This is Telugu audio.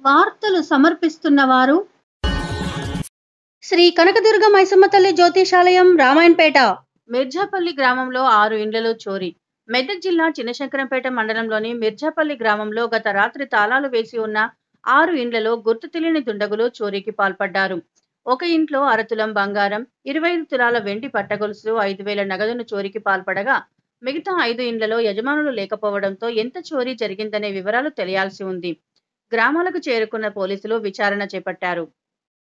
వార్తలు సమర్పిస్తున్న వారు శ్రీ కనకదుర్గ మైసమ్మ తల్లి జ్యోతిషాలయం రామాయణపేట మిర్జాపల్లి గ్రామంలో ఆరు ఇండ్లలో చోరీ మెదక్ జిల్లా చిన్నశంకరంపేట మండలంలోని మిర్జాపల్లి గ్రామంలో గత రాత్రి తాళాలు వేసి ఉన్న ఆరు ఇండ్లలో గుర్తు తెలియని దుండగులు చోరీకి పాల్పడ్డారు ఒక ఇంట్లో అరతులం బంగారం ఇరవై ఐదు తులాల వెండి పట్టగొలుసు ఐదు వేల నగదును చోరీకి పాల్పడగా మిగతా ఐదు ఇండ్లలో యజమానులు లేకపోవడంతో ఎంత చోరీ జరిగిందనే వివరాలు తెలియాల్సి ఉంది గ్రామాలకు చేరుకున్న పోలీసులు విచారణ చేపట్టారు